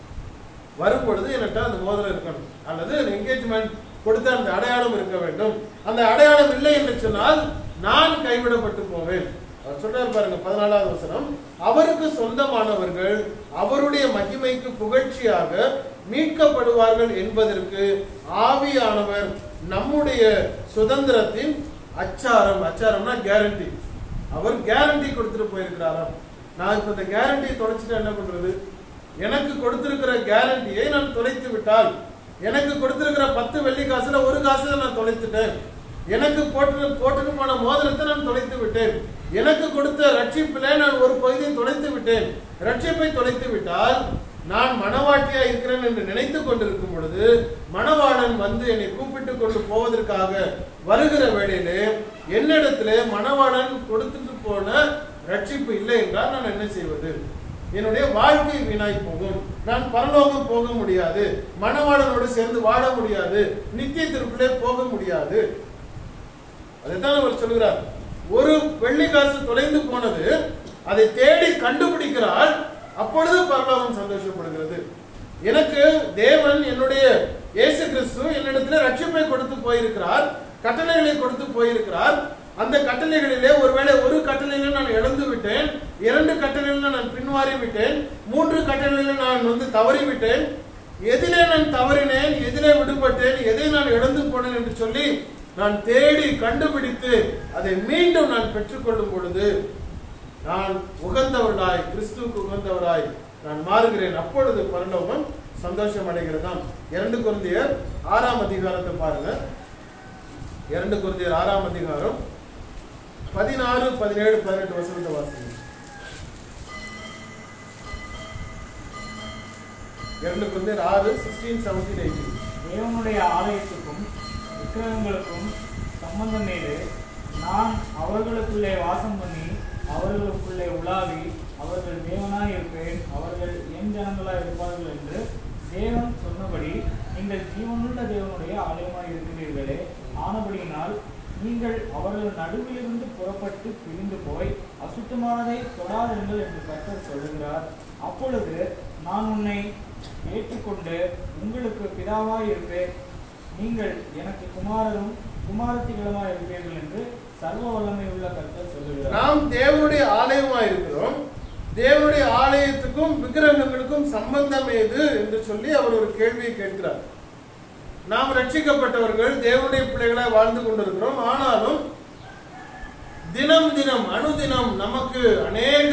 வரும் பொழுது என்கிட்ட அந்த மோதிரம் இருக்கணும் அல்லது என்கேஜ்மெண்ட் கொடுத்த அந்த அடையாளம் இருக்க வேண்டும் அந்த அடையாளம் இல்லை என்று சொன்னால் நான் கைவிடப்பட்டு போவேன் அவர் சொல்றாரு பாருங்க பதினாலாவது வசனம் அவருக்கு சொந்தமானவர்கள் அவருடைய மகிமைக்கு புகழ்ச்சியாக மீட்கப்படுவார்கள் என்பதற்கு ஆவியானவர் நம்முடைய சுதந்திரத்தின் அச்சாரம் அச்சாரம்னா கேரண்டி அவர் கேரண்டி கொடுத்துட்டு போயிருக்கிறாராம் நான் இப்ப இந்த கேரண்டியை தொலைச்சிட்டு என்ன பண்றது எனக்கு கொடுத்திருக்கிற கேரண்டியை நான் தொலைத்து விட்டால் எனக்கு கொடுத்திருக்கிற பத்து வெள்ளி காசுல ஒரு காசுல நான் தொலைத்துட்டேன் எனக்கு போட்டு போட்டுக்கு போன மோதிரத்தை நான் தொலைத்து விட்டேன் எனக்கு கொடுத்த ரட்சிப்பிலே நான் ஒரு பகுதியை தொலைத்து விட்டேன் ரட்சிப்பை தொலைத்து விட்டால் நான் மணவாட்டியா இருக்கிறேன் என்று நினைத்து கொண்டிருக்கும் பொழுது மணவாளன் வந்து என்னை கூப்பிட்டு கொண்டு போவதற்காக வருகிற வேளையிலே என்னிடத்திலே மணவாளன் கொடுத்துட்டு போன ரட்சிப்பு இல்லை என்றால் நான் என்ன செய்வது என்னுடைய வாழ்க்கை வீணாய் போகும் நான் பரலோகம் போக முடியாது மணவாளனோடு சேர்ந்து வாழ முடியாது நித்தியத்திற்குள்ளே போக முடியாது அதைத்தான் அவர் சொல்கிறார் ஒரு வெள்ளி காசு தொலைந்து போனது அதை தேடி கண்டுபிடிக்கிறாள் அப்பொழுது பரலோகம் சந்தோஷப்படுகிறது எனக்கு தேவன் என்னுடைய இயேசு கிறிஸ்து என்னிடத்துல ரட்சிப்பை கொடுத்து போயிருக்கிறார் கட்டளைகளை கொடுத்து போயிருக்கிறார் அந்த கட்டளைகளிலே ஒருவேளை ஒரு கட்டளையில நான் இழந்து விட்டேன் இரண்டு கட்டளையில நான் பின்வாரி விட்டேன் மூன்று கட்டளையில நான் வந்து தவறி விட்டேன் எதிலே நான் தவறினேன் எதிலே விடுபட்டேன் எதை நான் இழந்து போனேன் என்று சொல்லி நான் தேடி கண்டுபிடித்து அதை மீண்டும் நான் பெற்றுக்கொள்ளும் பொழுது நான் உகந்தவர்களாய் கிறிஸ்துவுக்கு உகந்தவராய் நான் மாறுகிறேன் அப்பொழுது பரலோகம் சந்தோஷம் அடைகிறதாம் இரண்டு குருந்தியர் ஆறாம் அதிகாரத்தை பாருங்க இரண்டு குருந்தியர் ஆறாம் அதிகாரம் பதினாறு பதினேழு பதினெட்டு வசனத்தை வாசிங்க இரண்டு குருந்தியர் ஆறு சிக்ஸ்டீன் செவன்டீன் எயிட்டீன் தேவனுடைய ஆலயத்துக்கும் விக்கிரகங்களுக்கும் சம்பந்தம் ஏது நான் அவர்களுக்குள்ளே வாசம் பண்ணி அவர்களுக்குள்ளே உலாவி அவர்கள் தேவனாய் இருப்பேன் அவர்கள் என் ஜனங்களாய் இருப்பார்கள் என்று தேவன் சொன்னபடி நீங்கள் ஜீவனுள்ள தேவனுடைய ஆலயமாய் இருக்கிறீர்களே ஆனபடியினால் நீங்கள் அவர்கள் நடுவிலிருந்து புறப்பட்டு பிரிந்து போய் அசுத்தமானதை தொடாதிருங்கள் என்று கர்த்தர் சொல்லுகிறார் அப்பொழுது நான் உன்னை ஏற்றுக்கொண்டு உங்களுக்கு பிதாவாய் இருப்பேன் நீங்கள் எனக்கு குமாரரும் குமாரத்திகளுமாய் இருப்பீர்கள் என்று சர்வ வல்லமை உள்ள கர்த்தர் சொல்லுகிறார் நாம் தேவனுடைய ஆலயமா இருக்கிறோம் தேவனுடைய ஆலயத்துக்கும் விக்கிரகங்களுக்கும் சம்பந்தம் ஏது என்று சொல்லி அவர் ஒரு கேள்வியை கேட்கிறார் நாம் ரட்சிக்கப்பட்டவர்கள் தேவனுடைய பிள்ளைகளாய் வாழ்ந்து கொண்டிருக்கிறோம் ஆனாலும் தினம் தினம் அனுதினம் நமக்கு அநேக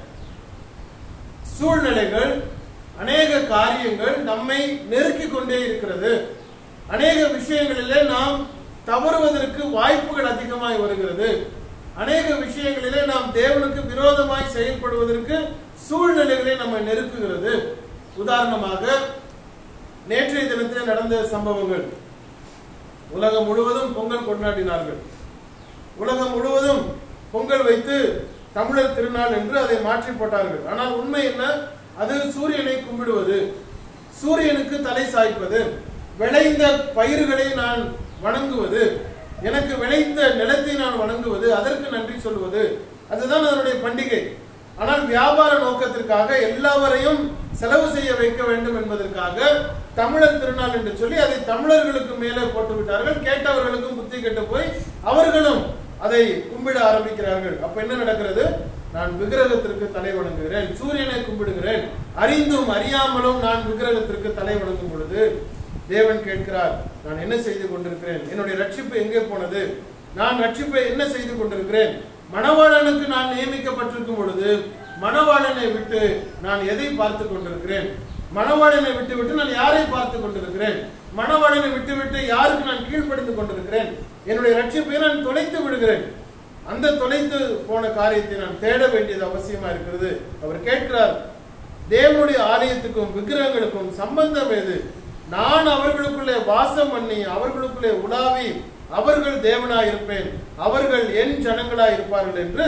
சூழ்நிலைகள் அநேக காரியங்கள் நம்மை நெருக்கிக் கொண்டே இருக்கிறது அநேக விஷயங்களிலே நாம் தவறுவதற்கு வாய்ப்புகள் அதிகமாய் வருகிறது அநேக விஷயங்களிலே நாம் தேவனுக்கு விரோதமாய் செயல்படுவதற்கு சூழ்நிலைகளை நம்மை நெருக்குகிறது உதாரணமாக நேற்றைய தினத்திலே நடந்த சம்பவங்கள் உலகம் முழுவதும் பொங்கல் கொண்டாடினார்கள் உலகம் முழுவதும் பொங்கல் வைத்து தமிழர் திருநாள் என்று அதை மாற்றி போட்டார்கள் ஆனால் உண்மை என்ன அது சூரியனை கும்பிடுவது சூரியனுக்கு தலை சாய்ப்பது விளைந்த பயிர்களை நான் வணங்குவது எனக்கு விளைந்த நிலத்தை நான் வணங்குவது அதற்கு நன்றி சொல்வது அதுதான் அதனுடைய பண்டிகை ஆனால் வியாபார நோக்கத்திற்காக எல்லாவரையும் செலவு செய்ய வைக்க வேண்டும் என்பதற்காக தமிழர் திருநாள் என்று சொல்லி அதை தமிழர்களுக்கு மேலே போட்டு விட்டார்கள் கேட்டவர்களுக்கும் புத்தி கெட்டு போய் அவர்களும் அதை கும்பிட ஆரம்பிக்கிறார்கள் அப்ப என்ன நடக்கிறது நான் விக்கிரகத்திற்கு தலை வணங்குகிறேன் சூரியனை கும்பிடுகிறேன் அறிந்தும் அறியாமலும் நான் விக்கிரகத்திற்கு தலை வணங்கும் பொழுது தேவன் கேட்கிறார் நான் என்ன செய்து கொண்டிருக்கிறேன் என்னுடைய ரட்சிப்பு எங்கே போனது நான் ரட்சிப்பை என்ன செய்து கொண்டிருக்கிறேன் மணவாளனுக்கு நான் நியமிக்கப்பட்டிருக்கும் பொழுது மணவாளனை விட்டு நான் எதை பார்த்து கொண்டிருக்கிறேன் மணவாளனை விட்டு விட்டு நான் யாரை பார்த்து கொண்டிருக்கிறேன் மணவாளனை விட்டு விட்டு யாருக்கு நான் கீழ்ப்படிந்து கொண்டிருக்கிறேன் என்னுடைய ரட்சிப்பை நான் தொலைத்து விடுகிறேன் அந்த தொலைத்து போன காரியத்தை நான் தேட வேண்டியது அவசியமா இருக்கிறது அவர் கேட்கிறார் தேவனுடைய ஆலயத்துக்கும் விக்கிரகங்களுக்கும் சம்பந்தம் எது நான் அவர்களுக்குள்ளே வாசம் பண்ணி அவர்களுக்குள்ளே உலாவி அவர்கள் தேவனாய் இருப்பேன் அவர்கள் என் ஜனங்களாய் இருப்பார்கள் என்று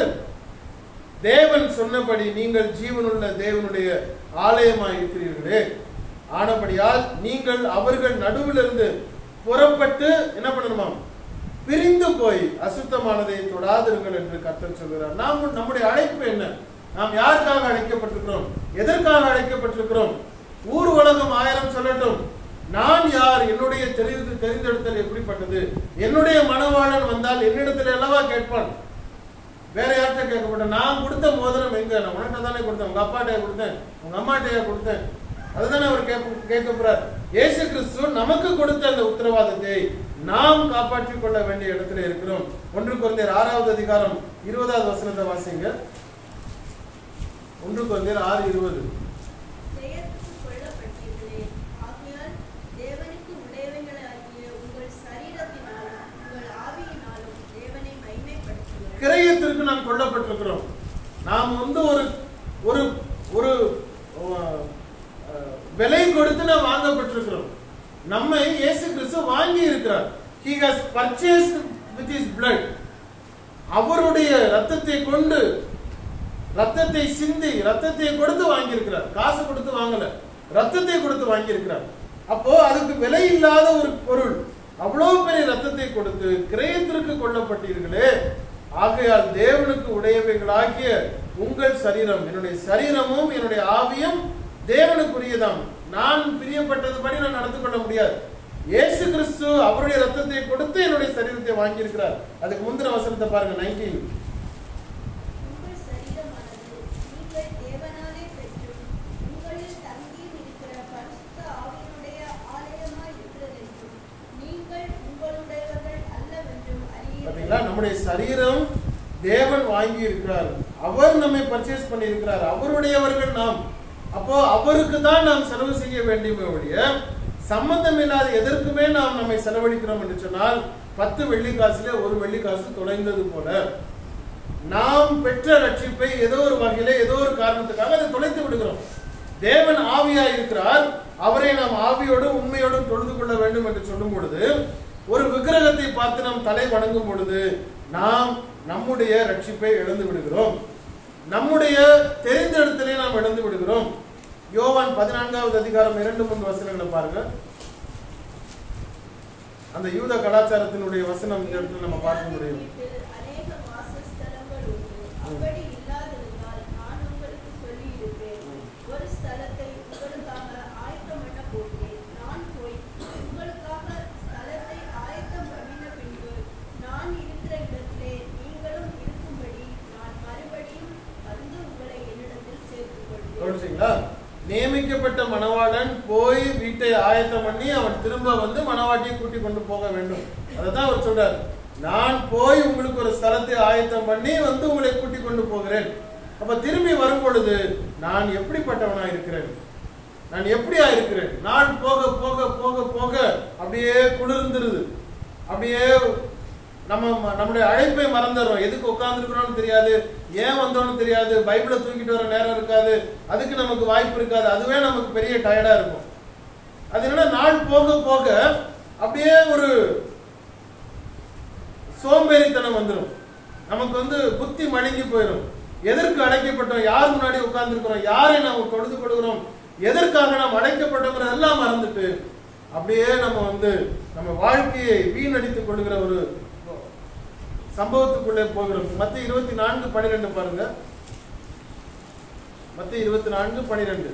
தேவன் சொன்னபடி நீங்கள் ஜீவனுள்ள தேவனுடைய ஆலயமாய் இருக்கிறீர்களே ஆனபடியால் நீங்கள் அவர்கள் நடுவிலிருந்து புறப்பட்டு என்ன பண்ணணுமாம் பிரிந்து போய் அசுத்தமானதை தொடாதிருங்கள் என்று கர்த்தர் சொல்கிறார் நாம் நம்முடைய அழைப்பு என்ன நாம் யாருக்காக அழைக்கப்பட்டிருக்கிறோம் எதற்காக அழைக்கப்பட்டிருக்கிறோம் ஊர் உலகம் ஆயிரம் சொல்லட்டும் நான் யார் என்னுடைய தெரிந்து தெரிந்தெடுத்தல் எப்படிப்பட்டது என்னுடைய மனவாளன் வந்தால் என்னிடத்தில் அல்லவா கேட்பான் வேற யார்கிட்ட கேட்கப்பட்ட நான் கொடுத்த மோதிரம் எங்க நான் உனக்கு தானே கொடுத்தேன் உங்க அப்பாட்டையா கொடுத்தேன் உங்க அம்மாட்டையா கொடுத்தேன் அதுதானே அவர் கேட்க கேட்க போறார் இயேசு கிறிஸ்து நமக்கு கொடுத்த அந்த உத்தரவாதத்தை நாம் காப்பாற்றிக் கொள்ள வேண்டிய இடத்துல இருக்கிறோம் ஒன்று குழந்தையர் ஆறாவது அதிகாரம் இருபதாவது வசனத்தை வாசிங்க ஒன்று குழந்தையர் ஆறு இருபது ஜெயத்துக்கு கொல்லப்பட்டீர்களே ஆகையால் தேவனுக்கு உடையவைகளாகிய உங்கள் சரீரத்தினாலும் உங்கள் ஆவியினாலும் தேவனை மகிமைப்படுத்துங்கள் கிரயத்திற்கு நாம் கொல்லப்பட்டிருக்கிறோம் நாம் வந்து ஒரு ஒரு ஒரு அஹ், அஹ், விலை கொடுத்து நாம் வாங்கப்பட்டிருக்கிறோம் நம்மை இயேசு கிறிஸ்து வாங்கி இருக்கிறார் he has purchased with his blood அவருடைய ரத்தத்தை கொண்டு ரத்தத்தை சிந்தி ரத்தத்தை கொடுத்து வாங்கியிருக்கிறார் காசு கொடுத்து வாங்கல ரத்தத்தை கொடுத்து வாங்கியிருக்கிறார் அப்போ அதுக்கு விலை இல்லாத ஒரு பொருள் அவ்வளவு பெரிய ரத்தத்தை கொடுத்து கிரயத்திற்கு கொல்லப்பட்டீர்களே ஆகையால் தேவனுக்கு உடையவைகளாகிய உங்கள் சரீரம் என்னுடைய சரீரமும் என்னுடைய ஆவியும் தேவனுக்குரியதாம் நான் பிரியப்பட்டதுபடி நான் நடந்து கொள்ள முடியாது இயேசு கிறிஸ்து அவருடைய ரத்தத்தை கொடுத்து என்னுடைய சரீரத்தை வாங்கியிருக்கிறார் அதுக்கு முந்தின வசனத்தை பாருங்க நைன்டீன் உங்கள் சரீரமானது நீங்கள் தேவனாலே பெற்றும் உங்களில் தங்கியும் இருக்கிற பரிசுத்த ஆவியினுடைய ஆலயமாய் இருக்கிறதென்றும் நீங்கள் உங்களுடையவர்கள் அல்லவென்றும் பாத்தீங்களா அறியீர்கள் நம்முடைய சரீரம் தேவன் வாங்கி இருக்கிறார் அவர் நம்மை பர்ச்சேஸ் பண்ணி இருக்கிறார் அவருடையவர்கள் நாம் அப்போ அவருக்கு தான் நாம் செலவு செய்ய வேண்டியமே ஒழிய சம்பந்தம் இல்லாத எதற்குமே நாம் நம்மை செலவழிக்கிறோம் என்று சொன்னால் பத்து வெள்ளி காசுல ஒரு வெள்ளி காசு தொலைந்தது போல நாம் பெற்ற ரட்சிப்பை ஏதோ ஒரு வகையில ஏதோ ஒரு காரணத்துக்காக அதை தொலைத்து விடுகிறோம் தேவன் ஆவியா இருக்கிறார் அவரை நாம் ஆவியோடும் உண்மையோடும் தொழுது கொள்ள வேண்டும் என்று சொல்லும் பொழுது ஒரு விக்கிரகத்தை பார்த்து நாம் தலை வணங்கும் பொழுது நாம் நம்முடைய ரட்சிப்பை இழந்து விடுகிறோம் நம்முடைய தெரிந்தெடுத்தலை நாம் இழந்து விடுகிறோம் யோவான் பதினான்காவது அதிகாரம் இரண்டு மூன்று வசனங்களை பாருங்க அந்த யூத கலாச்சாரத்தினுடைய வசனம் இந்த இடத்துல நம்ம பார்க்க முடியும் வீட்டில் அநேக வாசஸ்தலங்கள் உண்டு அப்படி இல்லாதிருந்தால் நான் உங்களுக்கு சொல்லியிருப்பேன் ஒரு ஸ்தலத்தை உங்களுக்காக ஆயத்தம் பண்ண போகிறேன் நான் போய் உங்களுக்காக ஸ்தலத்தை ஆயத்தம் பண்ணின பின்பு நான் இருக்கிற இடத்திலே நீங்களும் இருக்கும்படி நான் மறுபடியும் வந்து உங்களை என்னிடத்தில் சேர்த்துக் கொள்வேன் கவனிச்சீங்களா நியமிக்கப்பட்ட மணவாளன் போய் வீட்டை ஆயத்தம் பண்ணி அவன் திரும்ப வந்து மணவாட்டியை கூட்டி கொண்டு போக வேண்டும் அதைத்தான் அவர் சொல்றார் நான் போய் உங்களுக்கு ஒரு ஸ்தலத்தை ஆயத்தம் பண்ணி வந்து உங்களை கூட்டி கொண்டு போகிறேன் அப்ப திரும்பி வரும் பொழுது நான் எப்படிப்பட்டவனா இருக்கிறேன் நான் எப்படியா இருக்கிறேன் நாள் போக போக போக போக அப்படியே குளிர்ந்துருது அப்படியே நம்ம ம- நம்முடைய அழைப்பை மறந்துடுறோம் எதுக்கு உட்கார்ந்துருக்கிறோம்னு தெரியாது ஏன் வந்தோம்னு தெரியாது பைபிளை தூக்கிட்டு வர நேரம் இருக்காது அதுக்கு நமக்கு வாய்ப்பு இருக்காது அதுவே நமக்கு பெரிய டயர்டா இருக்கும் அது என்னன்னா நாள் போக போக அப்படியே ஒரு சோம்பேறித்தனம் வந்துடும் நமக்கு வந்து புத்தி மழுங்கி போயிடும் எதற்கு அழைக்கப்பட்டோம் யார் முன்னாடி உட்கார்ந்துருக்கிறோம் யாரை நாம் தொழுது கொடுக்கிறோம் எதற்காக நாம் அழைக்கப்பட்டோங்கிறது எல்லாம் மறந்துட்டு அப்படியே நம்ம வந்து நம்ம வாழ்க்கையை வீணடித்துக் கொள்கிற ஒரு சம்பவத்துக்குள்ளே போகிறோம் மத்திய இருபத்தி நான்கு பனிரெண்டு பாருங்க மத்திய இருபத்தி நான்கு பனிரெண்டு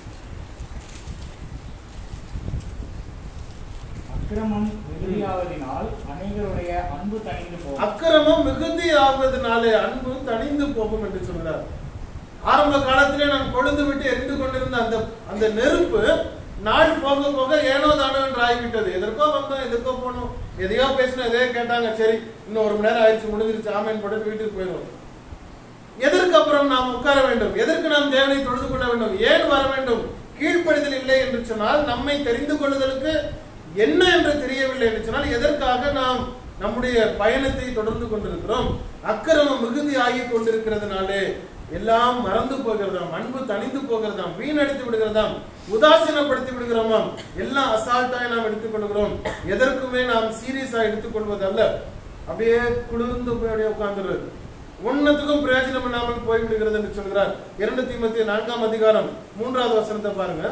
அக்கிரமம் மிகுதியாவதினால் அநேகருடைய அன்பு தணிந்து போகும் அக்கிரமம் மிகுதி ஆவதனாலே அன்பு தணிந்து போகும் என்று சொல்கிறார் ஆரம்ப காலத்திலே நான் கொழுந்து விட்டு எரிந்து கொண்டிருந்த அந்த அந்த நெருப்பு நாள் போக போக ஏனோ தானோ என்று ஆகிவிட்டது எதற்கோ வந்தோம் எதற்கோ போனோம் எதையோ பேசினோம் எதையோ கேட்டாங்க சரி இன்னும் ஒரு மணி நேரம் ஆயிடுச்சு முடிஞ்சிருச்சு ஆமேன் போட்டு வீட்டுக்கு போயிடுவோம் எதற்கு அப்புறம் நாம் உட்கார வேண்டும் எதற்கு நாம் தேவனை தொழுது கொள்ள வேண்டும் ஏன் வர வேண்டும் கீழ்ப்படிதல் இல்லை என்று சொன்னால் நம்மை தெரிந்து கொள்ளுதலுக்கு என்ன என்று தெரியவில்லை என்று சொன்னால் எதற்காக நாம் நம்முடைய பயணத்தை தொடர்ந்து கொண்டிருக்கிறோம் அக்கிரமம் மிகுதி ஆகி கொண்டிருக்கிறதுனாலே எல்லாம் மறந்து போகிறதாம் அன்பு தணிந்து போகிறதாம் வீணடித்து விடுகிறதாம் உதாசீனப்படுத்தி விடுகிறோமாம் எல்லாம் அசால்ட்டாய் நாம் எடுத்துக்கொள்கிறோம் எதற்குமே நாம் சீரியஸா எடுத்துக்கொள்வதல்ல அப்படியே குளிர்ந்து போய் அப்படியே உட்கார்ந்துருது ஒன்னத்துக்கும் பிரயோஜனம் இல்லாமல் போய்விடுகிறது என்று சொல்கிறார் இரண்டு தீமத்தி நான்காம் அதிகாரம் மூன்றாவது வசனத்தை பாருங்க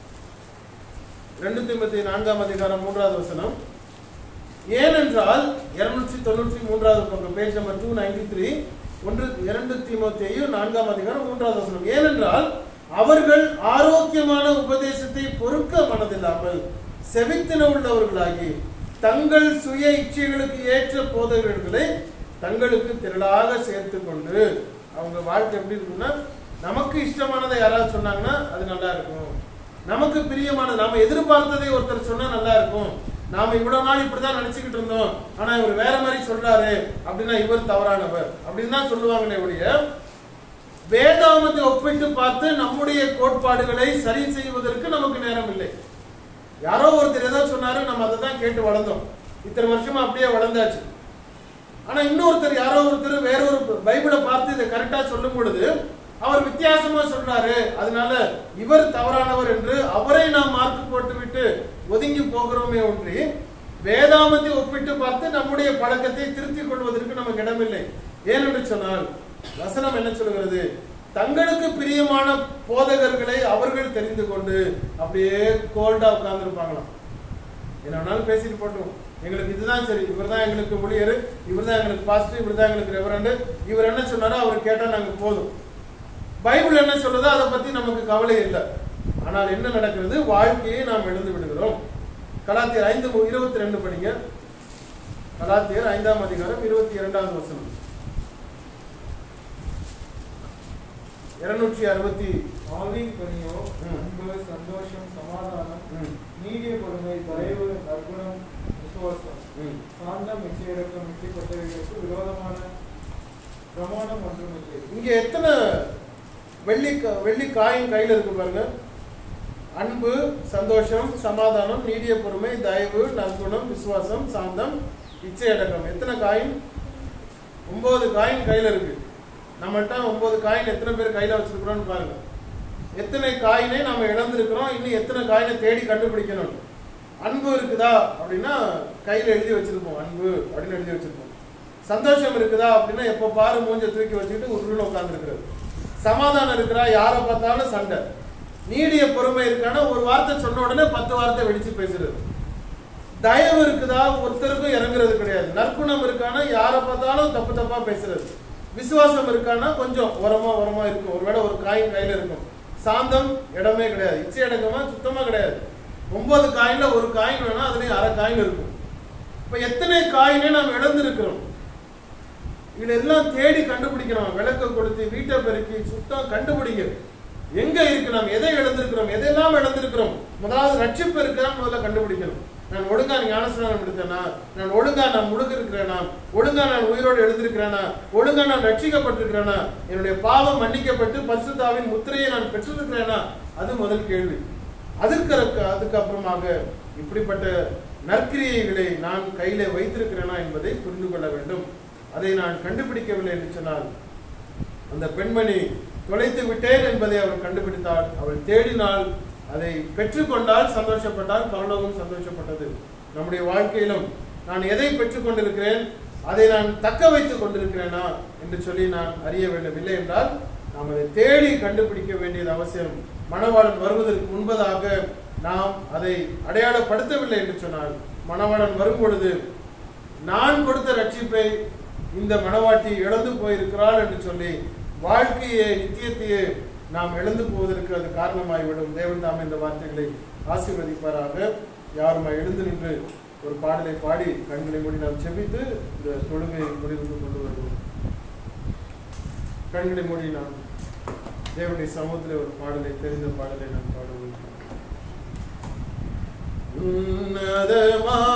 ரெண்டு தீமத்தி நான்காம் அதிகாரம் மூன்றாவது வசனம் ஏனென்றால் இருநூற்றி தொண்ணூற்றி மூன்றாவது பக்கம் page number two ninety three ஒன்று இரண்டு தீமோத்தேயு நான்காம் அதிகாரம் மூன்றாவது வசனம் ஏனென்றால் அவர்கள் ஆரோக்கியமான உபதேசத்தை பொறுக்க மனதில்லாமல் செவித்தின உள்ளவர்களாகி தங்கள் சுய இச்சைகளுக்கு ஏற்ற போதகர்களை தங்களுக்கு திரளாக சேர்த்து கொண்டு அவங்க வாழ்க்கை எப்படி இருக்கும்னா நமக்கு இஷ்டமானதை யாராவது சொன்னாங்கன்னா அது நல்லா இருக்கும் நமக்கு பிரியமானது நாம எதிர்பார்த்ததை ஒருத்தர் சொன்னா நல்லா இருக்கும் நாம இவ்வளவு நாள் இப்படிதான் நினைச்சுக்கிட்டு இருந்தோம் ஆனா இவர் வேற மாதிரி சொல்றாரு அப்படின்னா இவர் தவறானவர் அப்படின்னு தான் சொல்லுவாங்களே ஒழிய வேதாமத்தை ஒப்பிட்டு பார்த்து நம்முடைய கோட்பாடுகளை சரி செய்வதற்கு நமக்கு நேரம் இல்லை யாரோ ஒருத்தர் ஏதோ சொன்னாரு நம்ம அதை தான் கேட்டு வளர்ந்தோம் இத்தனை வருஷமா அப்படியே வளர்ந்தாச்சு ஆனா இன்னொருத்தர் யாரோ ஒருத்தர் வேற ஒரு பைபிளை பார்த்து இதை கரெக்டா சொல்லும் பொழுது அவர் வித்தியாசமா சொல்றாரு அதனால இவர் தவறானவர் என்று அவரை நாம் மார்க் போட்டு விட்டு ஒதுங்கி போகிறோமே ஒன்றி வேதாமத்தை ஒப்பிட்டு பார்த்து நம்முடைய பழக்கத்தை திருத்திக் கொள்வதற்கு நமக்கு இடமில்லை ஏனென்று சொன்னால் வசனம் என்ன சொல்கிறது தங்களுக்கு பிரியமான போதகர்களை அவர்கள் தெரிந்து கொண்டு அப்படியே கோல்டா உட்கார்ந்துருப்பாங்களாம் என்ன வேணாலும் பேசிட்டு போட்டோம் எங்களுக்கு இதுதான் சரி இவர் தான் எங்களுக்கு ஊழியர் இவர் தான் எங்களுக்கு பாஸ்டர் இவர் தான் எங்களுக்கு ரெவரண்டு இவர் என்ன சொன்னாரோ அவர் கேட்டா நாங்க போதும் பைபிள் என்ன சொல்லுதோ அதை பத்தி நமக்கு கவலை இல்லை ஆனால் என்ன நடக்கிறது வாழ்க்கையை நாம் இழந்து விடுகிறோம் கலாத்தியர் ஐந்து இருபத்தி ரெண்டு படிங்க கலாத்தியர் ஐந்தாம் அதிகாரம் இருபத்தி இரண்டாவது வசனம் இருநூற்றி அறுபத்தி ஆவின் கனியோ ம். அன்பு சந்தோஷம் சமாதானம் ம், நீடிய பொறுமை தயவு நற்குணம் விசுவாசம் ம். சாந்தம் நிச்சயரக்கம் இப்படிப்பட்டவைகளுக்கு விரோதமான பிரமாணம் ஒன்றும் இல்லை இங்க எத்தனை வெள்ளி க- வெள்ளி காயின் கையில இருக்கு பாருங்க அன்பு சந்தோஷம் சமாதானம் நீடிய பொறுமை தயவு நற்குணம் விசுவாசம் சாந்தம் இச்சையடக்கம் எத்தனை காயின் ஒன்பது காயின் கையில இருக்கு நம்மகிட்ட ஒன்பது காயின் எத்தனை பேர் கையில வச்சிருக்கிறோம்னு பாருங்க எத்தனை காயினை நாம இழந்திருக்கிறோம் இன்னும் எத்தனை காயினை தேடி கண்டுபிடிக்கணும் அன்பு இருக்குதா அப்படின்னா கையில எழுதி வச்சிருப்போம் அன்பு அப்படின்னு எழுதி வச்சிருப்போம் சந்தோஷம் இருக்குதா அப்படின்னா எப்ப பாரு மூஞ்ச தூக்கி வச்சுக்கிட்டு உருளுன்னு உட்காந்துருக்கிறது சமாதானம் இருக்கிறா யாரை பார்த்தாலும் சண்டை நீடிய பொறுமை இருக்கானா ஒரு வார்த்தை சொன்ன உடனே பத்து வார்த்தை வெடிச்சு பேசுறது தயவு இருக்குதா ஒருத்தருக்கும் இறங்குறது கிடையாது நற்குணம் இருக்கானா யாரை பார்த்தாலும் தப்பு தப்பா பேசுறது விசுவாசம் இருக்கானா கொஞ்சம் உரமா உரமா இருக்கும் ஒருவேளை ஒரு காயின் கையில இருக்கும் சாந்தம் இடமே கிடையாது இச்சை அடக்கமா சுத்தமா கிடையாது ஒன்பது காயின்ல ஒரு காயின் வேணா அதுலயும் அரை காயின் இருக்கும் இப்ப எத்தனை காயினை நாம் இழந்திருக்கிறோம் இதெல்லாம் தேடி கண்டுபிடிக்கணும் விளக்க கொடுத்து வீட்டை பெருக்கி சுத்தம் கண்டுபிடிங்க எங்க இருக்கு நாம் எதை இழந்திருக்கிறோம் எதையெல்லாம் இழந்திருக்கிறோம் முதலாவது ரட்சிப்பு இருக்கான்னு முதல்ல கண்டுபிடிக்கணும் நான் ஒழுங்கா ஞானஸ்நானம் எடுத்தேனா நான் ஒழுங்கா நான் முழுக இருக்கிறேனா ஒழுங்கா நான் உயிரோடு எழுந்திருக்கிறேனா ஒழுங்கா நான் ரட்சிக்கப்பட்டிருக்கிறேனா என்னுடைய பாவம் மன்னிக்கப்பட்டு பரிசுத்தாவின் முத்திரையை நான் பெற்றிருக்கிறேனா அது முதல் கேள்வி அதற்கு அதுக்கு அப்புறமாக இப்படிப்பட்ட நற்கிரியைகளை நான் கையிலே வைத்திருக்கிறேனா என்பதை புரிந்து கொள்ள வேண்டும் அதை நான் கண்டுபிடிக்கவில்லை என்று சொன்னால் அந்த பெண்மணி தொலைத்து விட்டேன் என்பதை அவள் கண்டுபிடித்தாள் அவள் தேடினாள் அதை பெற்றுக்கொண்டால் சந்தோஷப்பட்டால் பரலோகம் சந்தோஷப்பட்டது நம்முடைய வாழ்க்கையிலும் நான் எதை பெற்றுக்கொண்டிருக்கிறேன் அதை நான் தக்க வைத்துக் கொண்டிருக்கிறேனா என்று சொல்லி நான் அறிய வேண்டும் இல்லை என்றால் நாம் அதை தேடி கண்டுபிடிக்க வேண்டியது அவசியம் மணவாளன் வருவதற்கு முன்பதாக நாம் அதை அடையாளப்படுத்தவில்லை என்று சொன்னால் மணவாளன் வரும் பொழுது நான் கொடுத்த ரட்சிப்பை இந்த மணவாட்டி இழந்து போயிருக்கிறாள் என்று சொல்லி வாழ்க்கையை நித்தியத்தையே நாம் இழந்து போவதற்கு அது காரணமாகிவிடும் தேவன் தாம் இந்த வார்த்தைகளை ஆசீர்வதிப்பாராக யாருமா எழுந்து நின்று ஒரு பாடலை பாடி கண்களை மூடி நாம் செபித்து இந்த தொழுகை முடிவுக்கு கொண்டு வருவோம் கண்களை மூடி நாம் தேவனுடைய சமூகத்தில் ஒரு பாடலை தெரிந்த பாடலை நாம் பாடுவோம் உன்னதமா